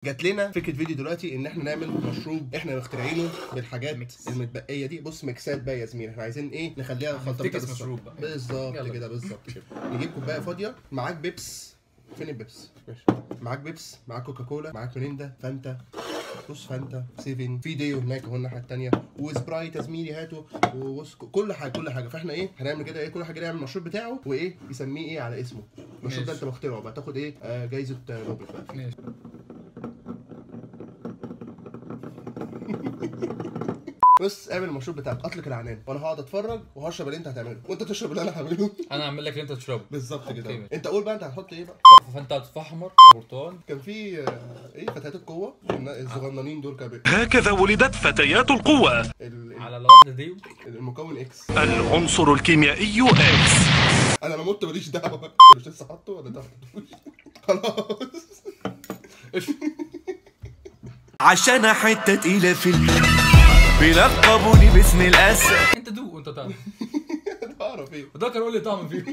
جات لنا فكره فيديو دلوقتي ان احنا نعمل مشروب احنا مخترعينه بالحاجات ميكس. المتبقيه دي بص ميكسات بقى يا زميلي احنا عايزين ايه نخليها خلطه هنفتكس بالظبط. مشروب بقى. بالظبط يلا. كده بالظبط كده نجيب كوبايه فاضيه معاك بيبس فين البيبس ماشي معاك بيبس معاك كوكاكولا معاك مريندا فانتا بص فانتا سيفن في ديو هناك اهو الناحيه الثانيه وسبرايت يا زميلي هاته وبص كل حاجه كل حاجه فاحنا ايه هنعمل كده ايه كل حاجه يعمل المشروب بتاعه وايه يسميه ايه على اسمه المشروب ده ماشي. انت مخترعه بقى تاخد ايه آه جايزه آه، نوبل بقى ماشي بص اعمل المشروب بتاعك اطلق العنان وانا هقعد اتفرج وهشرب اللي انت هتعمله وانت تشرب اللي انا هعمله انا هعمل لك اللي انت تشربه بالظبط كده أوكي. انت قول بقى انت هتحط ايه بقى ف- فانت تفاح احمر برتقال كان في آه، ايه فتيات القوه النا- الصغننين دول كانوا بي- هكذا ولدت فتيات القوة ال- ال- على الواحده دي المكون اكس العنصر الكيميائي اكس انا لو مت ماليش دعوه انت مش لسه حاطه ولا ده خلاص عشان حتة تقيلة في القلب بيلقبوني باسم الأسد انت دوق وانت تعرف اعرف ايه وده كان يقول لي طعم فيه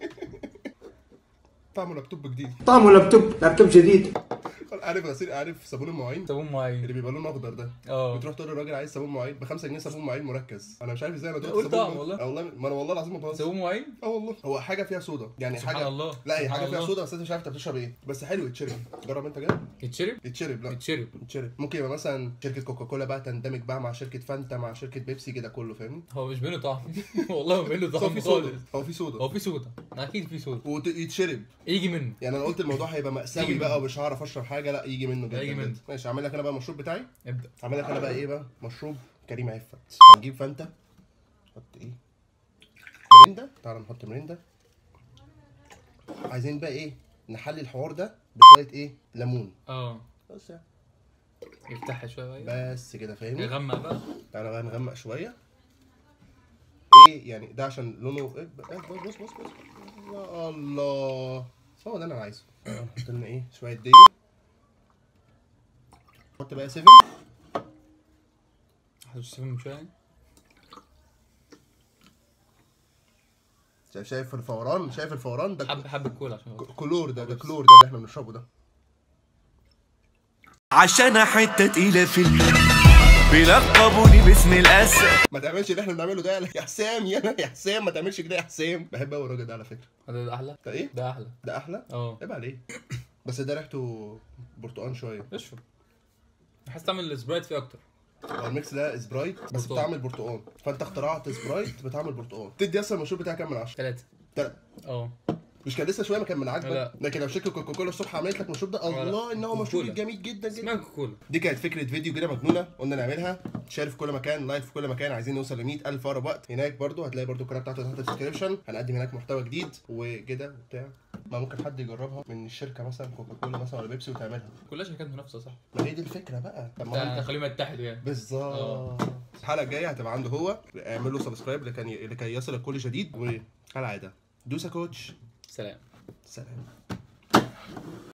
طعمه لابتوب جديد طعمه لابتوب لابتوب جديد عارف غسيل عارف صابون المواعين صابون معين اللي بيبقى لونه اخضر ده اه بتروح تقول للراجل عايز صابون مواعين ب 5 جنيه صابون مواعين مركز انا مش عارف ازاي انا دلوقتي قول صابون طعم مو- والله. اه والله ما انا والله العظيم ما بهزر صابون معين اه والله هو حاجه فيها صودا يعني سبحان حاجه الله. لا هي سبحان حاجه فيها الله. صودا بس انت مش عارف انت بتشرب ايه بس حلو يتشرب جرب انت كده يتشرب يتشرب لا يتشرب يتشرب ممكن يبقى مثلا شركه كوكاكولا بقى تندمج بقى مع شركه فانتا مع شركه بيبسي كده كله فاهمني هو مش بينه طعم والله ما بينه بس هو طعم في خالص صودا هو في صودا هو في سودا اكيد في سودا ويتشرب يجي منه يعني انا قلت الموضوع هيبقى مأساوي يجي بقى منه. ومش هعرف اشرب حاجه لا يجي منه جدا يجي منه. جدا. ماشي اعمل لك انا بقى المشروب بتاعي ابدا اعمل لك انا بقى ايه بقى مشروب كريم عفت هنجيب فانتا نحط ايه مريندا تعالى نحط مريندا عايزين بقى ايه نحلي الحوار ده بشويه ايه ليمون اه بس يعني. يفتحها شويه بقى بس كده فاهمني يغمق بقى تعالى بقى نغمق شويه ايه يعني ده عشان لونه إيه بص بص بص بص يا الله هو ده اللي انا عايزه نحط لنا ايه شويه ديو نحط بقى 7 حط سيفن شويه شايف شايف الفوران شايف الفوران ده حب حب الكولا عشان ك- كلور ده ده كلور ده اللي احنا بنشربه ده عشان حتة تقيلة في القلب بيلقبوني باسم الأسد ما تعملش اللي احنا بنعمله ده يا حسام يا يا حسام ما تعملش كده يا حسام بحب قوي الراجل ده على فكره ده, ده احلى ده ايه ده احلى ده احلى اه عيب عليه بس ده ريحته برتقان شويه اشرب بحس تعمل السبرايت فيه اكتر هو الميكس ده سبرايت بس برتقان. بتعمل برتقان فانت اخترعت سبرايت بتعمل برتقان تدي اصلا المشروب بتاعك كام من 10 ثلاثة تلات. اه مش كان لسه شويه ما كان من عاجبك لا. لكن لو شركه كوكاكولا الصبح عملت لك المشروب ده لا. الله ان هو مشروب كوكاكولا. جميل جدا اسمها جدا كوكولا دي كانت فكره فيديو كده مجنونه قلنا نعملها شير في كل مكان لايف في كل مكان عايزين نوصل ل 100000 في اقرب وقت هناك برضو هتلاقي برضو القناه بتاعته تحت الديسكربشن هنقدم هناك محتوى جديد وكده وبتاع ما ممكن حد يجربها من الشركه مثلا كوكاكولا مثلا ولا بيبسي وتعملها كلها شركات منافسة صح ما هي دي الفكره بقى طب ما ده انت خليهم يتحدوا يعني بالظبط الحلقه الجايه هتبقى عنده هو اعمل له سبسكرايب لكي لكي يصلك كل جديد وكالعاده دوسا كوتش سلام سلام